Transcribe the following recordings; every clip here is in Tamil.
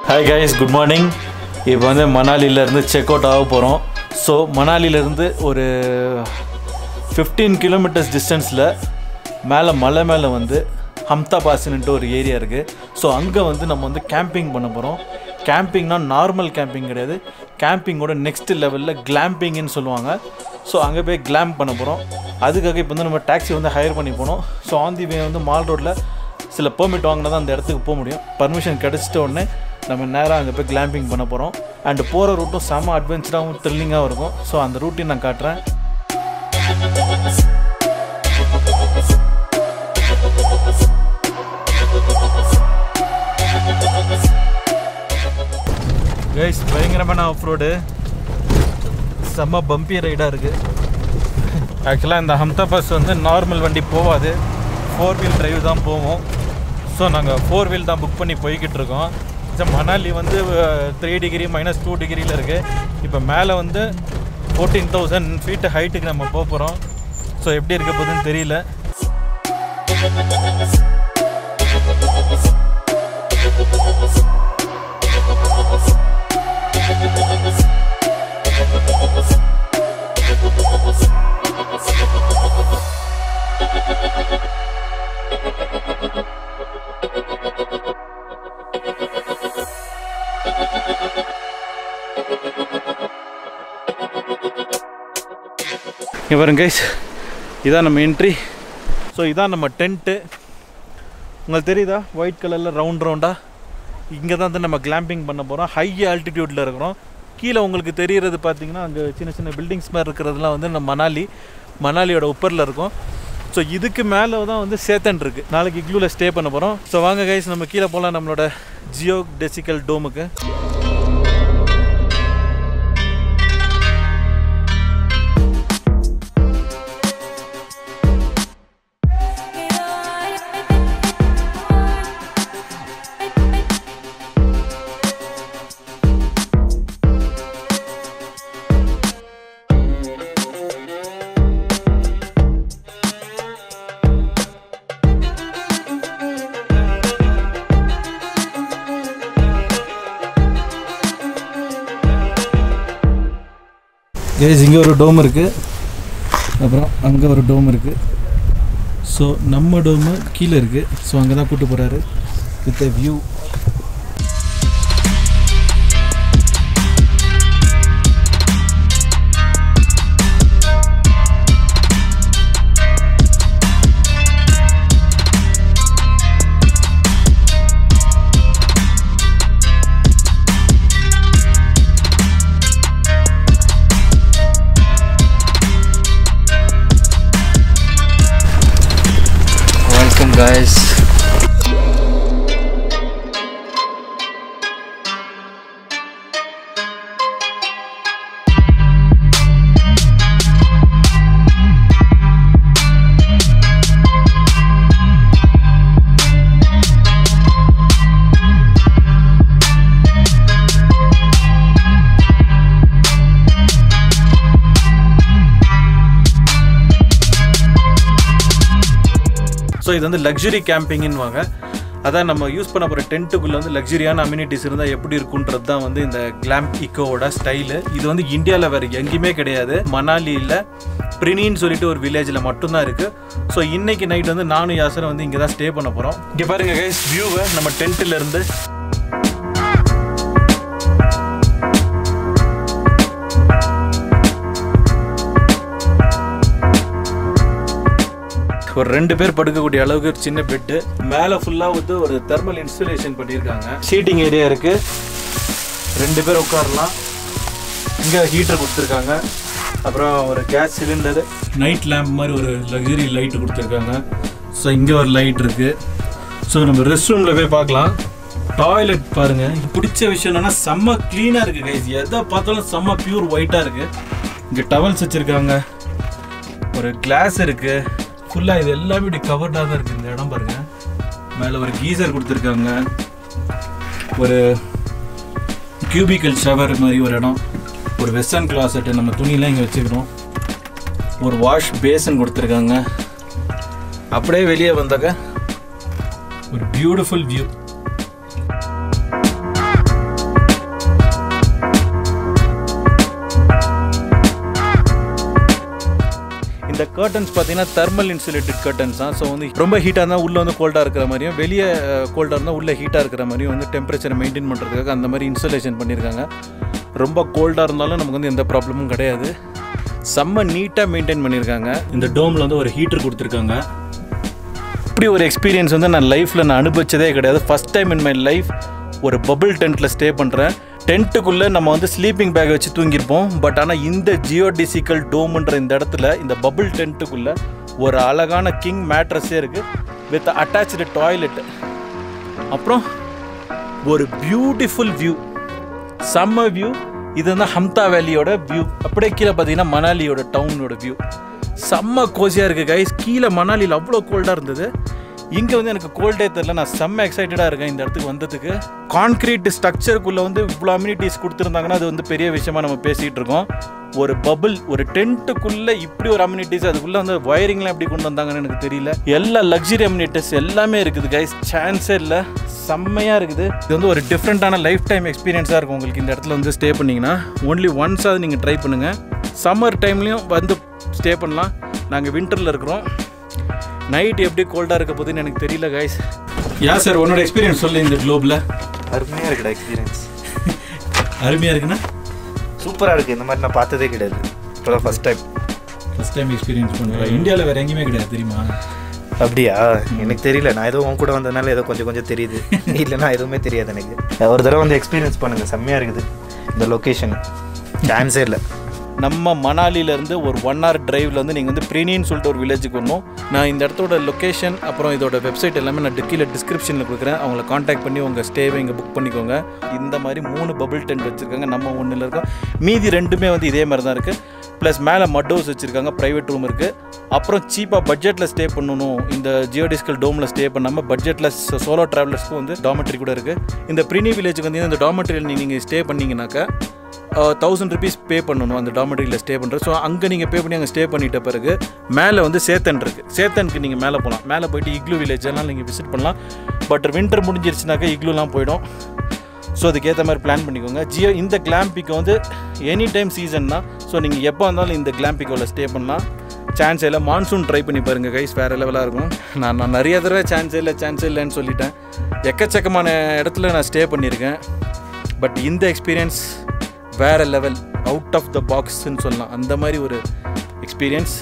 ஹாய் கைஸ் குட் மார்னிங் இப்போ வந்து மணாலியிலேருந்து செக் அவுட் ஆக போகிறோம் ஸோ மணாலியிலேருந்து ஒரு ஃபிஃப்டீன் கிலோமீட்டர்ஸ் டிஸ்டன்ஸில் மேலே மலை மேலே வந்து ஹம்தா பாஸ்ன்ட்டு ஒரு ஏரியா இருக்குது ஸோ அங்கே வந்து நம்ம வந்து கேம்பிங் பண்ண போகிறோம் கேம்பிங்னா நார்மல் கேம்பிங் கிடையாது கேம்பிங்கோட நெக்ஸ்ட் லெவலில் கிளாம்பிங்னு சொல்லுவாங்க ஸோ அங்கே போய் கிளாம்ப் பண்ண போகிறோம் அதுக்காக இப்போ வந்து நம்ம டாக்ஸி வந்து ஹையர் பண்ணி போனோம் ஸோ ஆன் தி வே வந்து மால் ரோட்டில் சில பெர்மிட் வாங்கினா தான் அந்த இடத்துக்கு போக முடியும் பர்மிஷன் கிடச்சிட்ட உடனே நம்ம நேராக அங்கே போய் கிளாம்பிங் பண்ண போகிறோம் அண்ட் போகிற ரூட்டும் செம்ம அட்வென்ச்சராகவும் த்ரில்லிங்காகவும் இருக்கும் ஸோ அந்த ரூட்டையும் நான் காட்டுறேன் கைஸ் பயங்கரமான ஆஃப் ரோடு செம்ம பம்பி ரைடாக இருக்குது ஆக்சுவலாக இந்த ஹம்தா பஸ் வந்து நார்மல் வண்டி போகாது ஃபோர் வீல் டிரைவ் தான் போவோம் ஸோ நாங்கள் ஃபோர் வீல் தான் புக் பண்ணி போய்கிட்டு இருக்கோம் ஸோ மணாலி வந்து த்ரீ டிகிரி மைனஸ் டூ டிகிரியில் இருக்குது இப்போ மேலே வந்து ஃபோர்டீன் தௌசண்ட் ஃபீட்டு ஹைட்டுக்கு நம்ம போக போகிறோம் ஸோ எப்படி இருக்க போகுதுன்னு தெரியல இங்கே பாருங்க கைஸ் இதான் நம்ம என்ட்ரி ஸோ இதான் நம்ம டென்ட்டு உங்களுக்கு தெரியுதா ஒயிட் கலரில் ரவுண்ட் ரவுண்டாக இங்கே தான் வந்து நம்ம கிளாம்பிங் பண்ண போகிறோம் ஹை ஆல்டிடியூட்டில் இருக்கிறோம் கீழே உங்களுக்கு தெரிகிறது பார்த்தீங்கன்னா அங்கே சின்ன சின்ன பில்டிங்ஸ் மாதிரி இருக்கிறதுலாம் வந்து நம்ம மணாலி மணாலியோட உப்பரில் இருக்கும் ஸோ இதுக்கு மேலே தான் வந்து சேத்தன் இருக்குது நாளைக்கு இக்லூவில் ஸ்டே பண்ண போகிறோம் ஸோ வாங்க கைஸ் நம்ம கீழே போகலாம் நம்மளோட ஜியோ டெசிக்கல் டோமுக்கு கேஸ் இங்கே ஒரு டோம் இருக்குது அப்புறம் அங்கே ஒரு டோம் இருக்குது ஸோ நம்ம டோமு கீழே இருக்குது ஸோ அங்கே தான் கூட்டு போகிறாரு with a view Welcome, guys. So இது வந்து லக்ஸுரி கேம்பிங்னுவாங்க அதான் நம்ம யூஸ் பண்ண போகிற டென்ட்டுக்குள்ளே வந்து லக்ஸுரியான அம்யூனிட்டிஸ் இருந்தால் எப்படி இருக்குன்றது தான் வந்து இந்த கிளாம்ப் இக்கோவோட ஸ்டைலு இது வந்து இந்தியாவில் வேறு எங்கேயுமே கிடையாது மணாலியில் பிரினின்னு சொல்லிட்டு ஒரு வில்லேஜில் மட்டும்தான் இருக்குது ஸோ இன்னைக்கு நைட் வந்து நானும் யாசரும் வந்து இங்கே தான் ஸ்டே பண்ண போகிறோம் இங்கே பாருங்க கைஸ் வியூவை நம்ம டென்ட்டில் இருந்து ஒரு ரெண்டு பேர் படுக்கக்கூடிய அளவுக்கு ஒரு சின்ன பெட்டு மேலே ஃபுல்லாக வந்து ஒரு தெர்மல் இன்ஸ்டலேஷன் பண்ணியிருக்காங்க சீட்டிங் ஏரியா இருக்கு ரெண்டு பேர் உட்காரலாம் இங்கே ஹீட்டர் கொடுத்துருக்காங்க அப்புறம் ஒரு கேஸ் சிலிண்டரு நைட் லேம்ப் மாதிரி ஒரு லக்ஸரி லைட் கொடுத்துருக்காங்க ஸோ இங்கே ஒரு லைட் இருக்கு ஸோ நம்ம ரெஸ்ட் ரூமில் போய் பார்க்கலாம் டாய்லெட் பாருங்க பிடிச்ச விஷயம் என்னன்னா செம்ம க்ளீனாக இருக்கு கைஸ் எதை பார்த்தாலும் செம்ம பியூர் ஒயிட்டாக இருக்கு இங்கே டவல்ஸ் வச்சுருக்காங்க ஒரு கிளாஸ் இருக்கு ஃபுல்லாக இது எல்லாமே இப்படி கவர்டாக தான் இருக்குது இந்த இடம் பாருங்க மேலே ஒரு கீசர் கொடுத்துருக்காங்க ஒரு கியூபிக்கல் ஷவர் மாதிரி ஒரு இடம் ஒரு வெஸ்டர்ன் கிளாசெட்டு நம்ம துணியெல்லாம் இங்கே வச்சுக்கிறோம் ஒரு வாஷ் பேசன் கொடுத்துருக்காங்க அப்படியே வெளியே வந்தாக்க ஒரு பியூட்டிஃபுல் வியூ கர்டன்ஸ் பார்த்தீங்கன்னா தெர்மல் இன்சுலேட்டட் கர்டன்ஸ் தான் ஸோ வந்து ரொம்ப ஹீட்டாக இருந்தால் உள்ளே வந்து கோல்டாக இருக்கிற மாதிரியும் வெளியே கோல்டாக இருந்தால் உள்ளே ஹீட்டாக இருக்கிற மாதிரியும் வந்து டெம்பரேச்சரை மெயின்டைன் பண்ணுறதுக்காக அந்த மாதிரி இன்சுலேஷன் பண்ணியிருக்காங்க ரொம்ப கோல்டாக இருந்தாலும் நமக்கு வந்து எந்த ப்ராப்ளமும் கிடையாது செம்ம நீட்டாக மெயின்டைன் பண்ணியிருக்காங்க இந்த டோமில் வந்து ஒரு ஹீட்டர் கொடுத்துருக்காங்க இப்படி ஒரு எக்ஸ்பீரியன்ஸ் வந்து நான் லைஃப்பில் நான் அனுபவிச்சதே கிடையாது first time in my life ஒரு பபிள் டென்ட்டில் ஸ்டே பண்ணுறேன் டென்ட்டுக்குள்ளே நம்ம வந்து ஸ்லீப்பிங் பேக் வச்சு தூங்கியிருப்போம் பட் ஆனால் இந்த ஜியோடிசிக்கல் டோம்ன்ற இந்த இடத்துல இந்த பபிள் டென்ட்டுக்குள்ளே ஒரு அழகான கிங் மேட்ரஸே இருக்குது வித் அட்டாச்சு டாய்லெட் அப்புறம் ஒரு பியூட்டிஃபுல் வியூ செம்ம வியூ இது வந்து ஹம்தா வேலியோட வியூ அப்படியே கீழே பார்த்தீங்கன்னா மணாலியோட டவுனோட வியூ செம்ம கோசியாக இருக்குது கைஸ் கீழே மணாலியில் அவ்வளோ கோல்டாக இருந்தது இங்கே வந்து எனக்கு கோல்டே தெரில நான் செம்ம எக்ஸைட்டடாக இருக்கேன் இந்த இடத்துக்கு வந்ததுக்கு கான்க்ரீட் ஸ்ட்ரக்சருக்குள்ளே வந்து இவ்வளோ அம்யூனிட்டிஸ் கொடுத்துருந்தாங்கன்னா அது வந்து பெரிய விஷயமா நம்ம பேசிகிட்டு இருக்கோம் ஒரு பபிள் ஒரு டென்ட்டுக்குள்ளே இப்படி ஒரு அம்யூனிட்டிஸ் அதுக்குள்ளே வந்து ஒயரிங்லாம் எப்படி கொண்டு வந்தாங்கன்னு எனக்கு தெரியல எல்லா லக்ஸரி அம்யூனிட்டிஸ் எல்லாமே இருக்குது கைஸ் சான்ஸே இல்லை செம்மையாக இருக்குது இது வந்து ஒரு டிஃப்ரெண்ட்டான லைஃப் டைம் எக்ஸ்பீரியன்ஸாக இருக்கும் உங்களுக்கு இந்த இடத்துல வந்து ஸ்டே பண்ணிங்கன்னா ஒன்லி ஒன்ஸாவது நீங்கள் ட்ரை பண்ணுங்கள் சம்மர் டைம்லேயும் வந்து ஸ்டே பண்ணலாம் நாங்கள் வின்டரில் இருக்கிறோம் நைட் எப்படி கோல்டாக இருக்க போகுதுன்னு எனக்கு தெரியல கைஸ் யா சார் உன்னோட எக்ஸ்பீரியன்ஸ் சொல்லு இந்த குளோபில் அருமையாக இருக்குடா எக்ஸ்பீரியன்ஸ் அருமையாக இருக்குன்னா சூப்பராக இருக்குது இந்த மாதிரி நான் பார்த்ததே கிடையாது இப்போ தான் first time first time experience பண்ணுறேன் இந்தியாவில் வேறு எங்கேயுமே கிடையாது தெரியுமா அப்படியா எனக்கு தெரியல நான் ஏதோ உன் கூட வந்ததுனால ஏதோ கொஞ்சம் கொஞ்சம் தெரியுது இல்லைன்னா எதுவுமே தெரியாது எனக்கு ஒரு தடவை வந்து எக்ஸ்பீரியன்ஸ் பண்ணுங்கள் செம்மையாக இருக்குது இந்த லொக்கேஷன் சான்ஸே இல்லை நம்ம மணாலிலேருந்து ஒரு ஒன் ஹவர் டிரைவில் வந்து நீங்கள் வந்து பிரினின்னு சொல்லிட்டு ஒரு வில்லேஜுக்கு வரணும் நான் இந்த இடத்தோட லொக்கேஷன் அப்புறம் இதோட வெப்சைட் எல்லாமே நான் கீழே டிஸ்கிரிப்ஷனில் கொடுக்குறேன் அவங்கள காண்டாக்ட் பண்ணி உங்கள் ஸ்டேவை இங்கே புக் பண்ணிக்கோங்க இந்த மாதிரி மூணு பபிள் டென்ட் வச்சுருக்காங்க நம்ம ஒன்றில் இருக்கோம் மீதி ரெண்டுமே வந்து இதே மாதிரி தான் இருக்குது ப்ளஸ் மேலே மட் ஹவுஸ் வச்சுருக்காங்க ப்ரைவேட் ரூம் இருக்குது அப்புறம் சீப்பாக பட்ஜெட்டில் ஸ்டே பண்ணணும் இந்த ஜியோடிஸ்கல் டோமில் ஸ்டே பண்ணாமல் பட்ஜெட்டில் சோலோ ட்ராவலர்ஸ்க்கும் வந்து டாமெட்ரி கூட இருக்குது இந்த பிரினி வில்லேஜுக்கு வந்து இந்த டாமெட்ரியில் நீங்கள் ஸ்டே பண்ணிங்கனாக்கா தௌசண்ட் ருபீஸ் பே பண்ணணும் அந்த டாமெட்ரியில் ஸ்டே பண்ணுறது ஸோ அங்கே நீங்கள் பே பண்ணி அங்கே ஸ்டே பண்ணிட்ட பிறகு மேலே வந்து சேத்தன் இருக்குது சேத்தனுக்கு நீங்கள் மேலே போகலாம் மேலே போயிட்டு இக்லூ வில்லேஜ் எல்லாம் நீங்கள் விசிட் பண்ணலாம் பட் வின்டர் முடிஞ்சிருச்சுனாக்கா இக்லூலாம் போயிடும் ஸோ அதுக்கேற்ற மாதிரி பிளான் பண்ணிக்கோங்க ஜியோ இந்த கிளாம்பிக்கை வந்து எனி டைம் சீசன் தான் ஸோ நீங்கள் எப்போ வந்தாலும் இந்த கிளாம்பிக்கோவில் ஸ்டே பண்ணலாம் சான்ஸ் இல்லை மான்சூன் ட்ரை பண்ணி பாருங்கள் கைஸ் வேறு லெவலாக இருக்கும் நான் நான் நிறைய தடவை சான்ஸே இல்லை சான்ஸே இல்லைன்னு சொல்லிட்டேன் எக்கச்சக்கமான இடத்துல நான் ஸ்டே பண்ணியிருக்கேன் பட் இந்த எக்ஸ்பீரியன்ஸ் வேறு லெவல் அவுட் ஆஃப் த பாக்ஸ்ன்னு சொல்லலாம் அந்த மாதிரி ஒரு எக்ஸ்பீரியன்ஸ்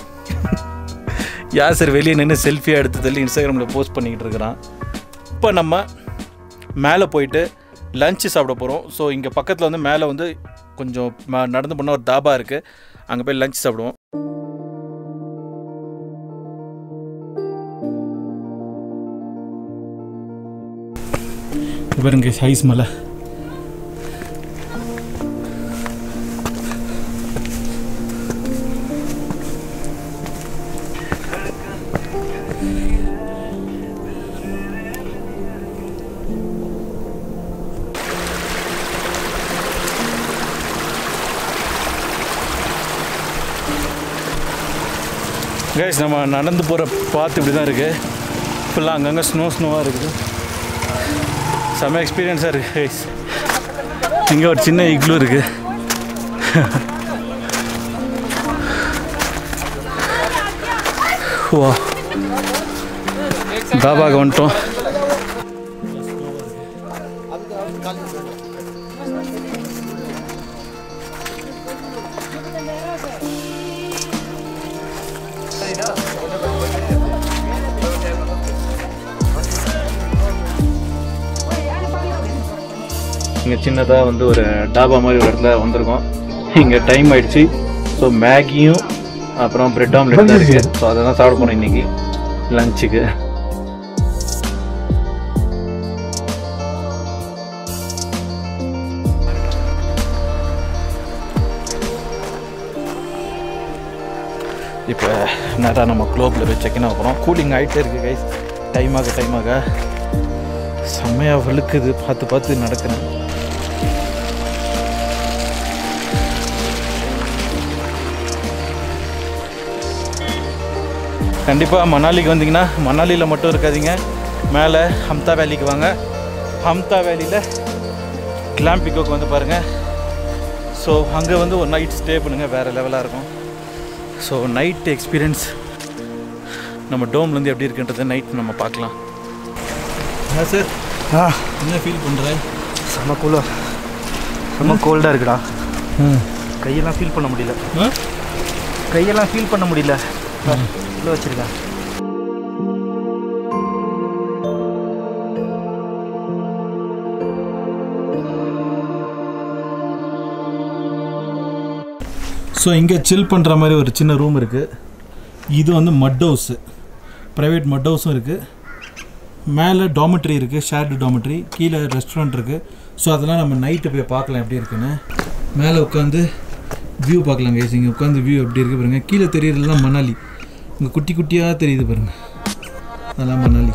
யார் சார் வெளியே நின்று செல்ஃபியாக எடுத்து தள்ளி இன்ஸ்டாகிராமில் போஸ்ட் பண்ணிக்கிட்டு இருக்கிறான் இப்போ நம்ம மேலே போயிட்டு லஞ்சு சாப்பிட போகிறோம் ஸோ இங்கே பக்கத்தில் வந்து மேலே வந்து கொஞ்சம் ம- நடந்து போனால் ஒரு தாபா இருக்குது அங்கே போய் லஞ்ச் சாப்பிடுவோம் இங்க பாருங்க ஹைஸ் மலை கைஸ் நம்ம நடந்து போகிற பாத்து இப்படி தான் இருக்குது ஃபுல்லாக அங்கங்கே ஸ்னோ ஸ்னோவாக இருக்குது செம்ம எக்ஸ்பீரியன்ஸாக இருக்குது கைஸ் இங்கே ஒரு சின்ன இக்லூ இருக்குது வா தாபாக வந்துட்டோம் இங்கே சின்னதாக வந்து ஒரு டாபா மாதிரி ஒரு இடத்துல வந்திருக்கோம் இங்கே டைம் ஆயிடுச்சு ஸோ மேகியும் அப்புறம் பிரெட் ஆம்லெட் தான் இருக்குது ஸோ அதை தான் சாப்பிட போகிறோம் இன்றைக்கி லஞ்சுக்கு இப்போ நேராக நம்ம குளோபில் போய் செக்இன் ஆக போகிறோம் கூலிங் ஆகிட்டே இருக்குது கைஸ் டைம் ஆக டைம் ஆக செம்மையாக வெளுக்குது பார்த்து பார்த்து நடக்கிறேன் கண்டிப்பாக மணாலிக்கு வந்தீங்கன்னா மணாலியில் மட்டும் இருக்காதீங்க மேலே ஹம்தா வேலிக்கு வாங்க ஹம்தா வேலியில் கிளாம்பிக்கோக்கு வந்து பாருங்கள் ஸோ அங்கே வந்து ஒரு நைட் ஸ்டே பண்ணுங்கள் வேறு லெவலாக இருக்கும் ஸோ நைட் எக்ஸ்பீரியன்ஸ் நம்ம டோம்லேருந்து எப்படி இருக்குன்றதை நைட் நம்ம பார்க்கலாம் சார் ஆ என்ன ஃபீல் பண்ணுற செம்ம கூலா செம்ம கோல்டாக இருக்குடா கையெல்லாம் ஃபீல் பண்ண முடியல கையெல்லாம் ஃபீல் பண்ண முடியல உள்ள வச்சிருக்கேன் ஸோ இங்கே சில் பண்ணுற மாதிரி ஒரு சின்ன ரூம் இருக்குது இது வந்து மட் ஹவுஸு ப்ரைவேட் மட் ஹவுஸும் இருக்குது மேலே டாமெட்ரி இருக்குது ஷேர்டு டாமெட்ரி கீழே ரெஸ்டாரண்ட் இருக்குது ஸோ அதெல்லாம் நம்ம நைட்டு போய் பார்க்கலாம் எப்படி இருக்குன்னு மேலே உட்காந்து வியூ பார்க்கலாம் கைஸ் இங்கே உட்காந்து வியூ எப்படி இருக்குது பாருங்கள் கீழே தெரியறதுலாம் மணாலி இங்கே குட்டி குட்டியாக தெரியுது பாருங்கள் அதெல்லாம் மணாலி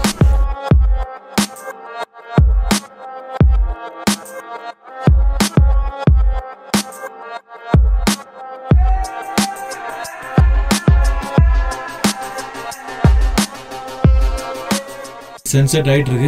சென்செட் ஆகிட்டு இருக்கு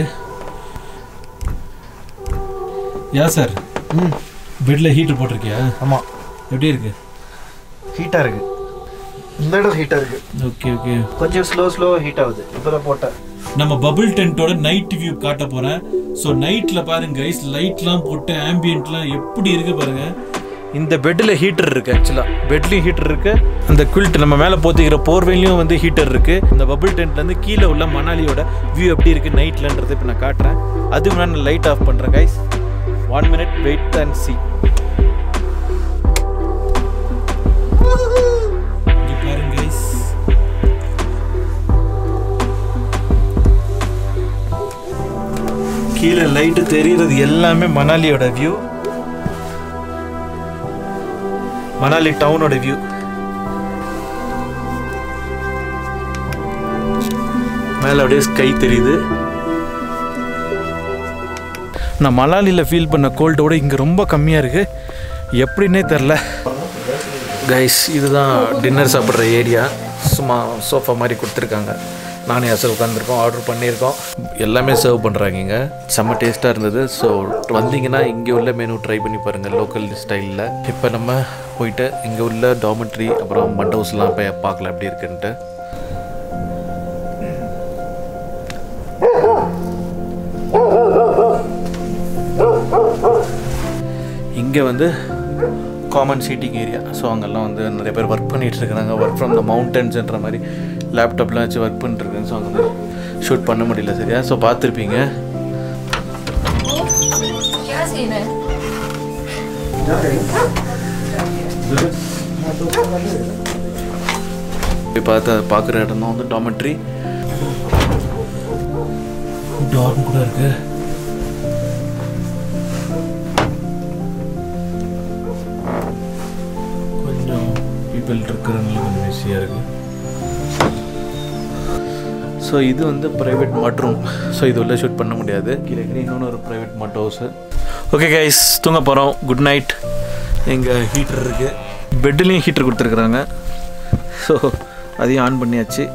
யா சார் ம் பெட்டில் ஹீட்டர் போட்டிருக்கியா ஆமாம் எப்படி இருக்கு ஹீட்டாக இருக்கு இந்த இடம் ஹீட்டாக இருக்கு ஓகே ஓகே கொஞ்சம் ஸ்லோ ஸ்லோ ஹீட் ஆகுது இப்போ தான் போட்டேன் நம்ம பபிள் டென்ட்டோட நைட் வியூ காட்ட போறேன் ஸோ நைட்ல பாருங்க கைஸ் லைட்லாம் போட்டு ஆம்பியன்ட்லாம் எப்படி இருக்கு பாருங்க இந்த பெட்டில் ஹீட்டர் இருக்கு ஆக்சுவலாக பெட்லேயும் ஹீட்டர் இருக்கு அந்த குவில்ட் நம்ம மேலே போத்திக்கிற போர்வையிலையும் வந்து ஹீட்டர் இருக்கு இந்த பபிள் டென்ட்லேருந்து கீழே உள்ள மணாலியோட வியூ எப்படி இருக்கு நைட்லன்றது இப்போ நான் காட்டுறேன் அதுக்கு முன்னாடி நான் லைட் ஆஃப் பண்ணுறேன் guys one minute wait and see இங்கே பாருங்க கைஸ் கீழே லைட்டு தெரியுறது எல்லாமே மணாலியோட வியூ மணாலி டவுனோட வியூ மேலே அப்படியே ஸ்கை தெரியுது நான் மணாலியில் ஃபீல் பண்ண கோல்டோட இங்கே ரொம்ப கம்மியாக இருக்குது எப்படின்னே தெரில கைஸ் இதுதான் டின்னர் சாப்பிட்ற ஏரியா சும்மா சோஃபா மாதிரி கொடுத்துருக்காங்க நானே அசல் உட்காந்துருக்கோம் ஆர்டர் பண்ணியிருக்கோம் எல்லாமே சர்வ் பண்ணுறாங்க இங்கே செம்ம டேஸ்ட்டாக இருந்தது ஸோ வந்தீங்கன்னா இங்கே உள்ள மெனு ட்ரை பண்ணி பாருங்கள் லோக்கல் ஸ்டைலில் இப்போ நம்ம போயிட்டு இங்கே உள்ள டாமெட்ரி அப்புறம் மட் ஹவுஸ்லாம் போய் பார்க்கலாம் எப்படி இருக்குன்ட்டு இங்கே வந்து காமன் சீட்டிங் ஏரியா ஸோ அங்கெல்லாம் வந்து நிறைய பேர் ஒர்க் பண்ணிட்டு இருக்கிறாங்க ஒர்க் ஃப்ரம் த மவுண்டன்ஸ்ன்ற மாதிரி லேப்டாப்லாம் வச்சு ஒர்க் பண்ணிட்டுருக்கேன் ஸோ அங்கே வந்து ஷூட் பண்ண முடியல சரியா ஸோ பார்த்துருப்பீங்க क्या सीन है போய் பார்த்து அதை பார்க்குற இடம் தான் வந்து டாமெட்ரி டார்ம் கூட இருக்கு கொஞ்சம் பீப்பிள் இருக்கிறவங்களுக்கு கொஞ்சம் ஈஸியாக இருக்கு ஸோ இது வந்து ப்ரைவேட் மட் ரூம் ஸோ இது உள்ள ஷூட் பண்ண முடியாது கீழே கீழே இன்னொன்று ஒரு ப்ரைவேட் மட் ஹவுஸு ஓகே கைஸ் தூங்க போகிறோம் குட் நைட் எங்கள் ஹீட்டர் இருக்குது பெட்லேயும் ஹீட்டர் கொடுத்துருக்குறாங்க ஸோ அதையும் ஆன் பண்ணியாச்சு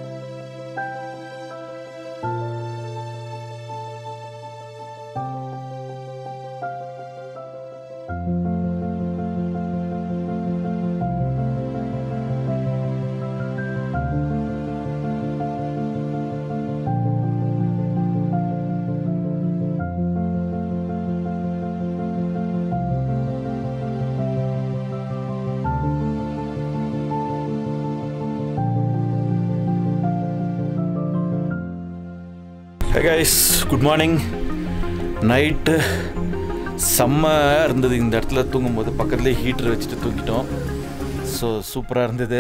கைஸ் குட் மார்னிங் நைட்டு செம்மையாக இருந்தது இந்த இடத்துல தூங்கும்போது பக்கத்துலேயே ஹீட்டர் வச்சுட்டு தூங்கிட்டோம் ஸோ சூப்பராக இருந்தது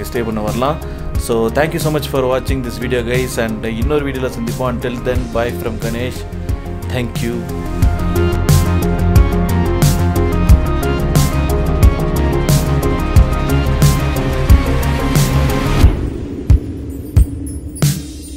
இங்கே ஸ்டே பண்ண வரலாம் so thank you so much for வாட்சிங் திஸ் வீடியோ கைஸ் அண்ட் இன்னொரு வீடியோவில் சந்திப்போம் until then bye from Ganesh thank you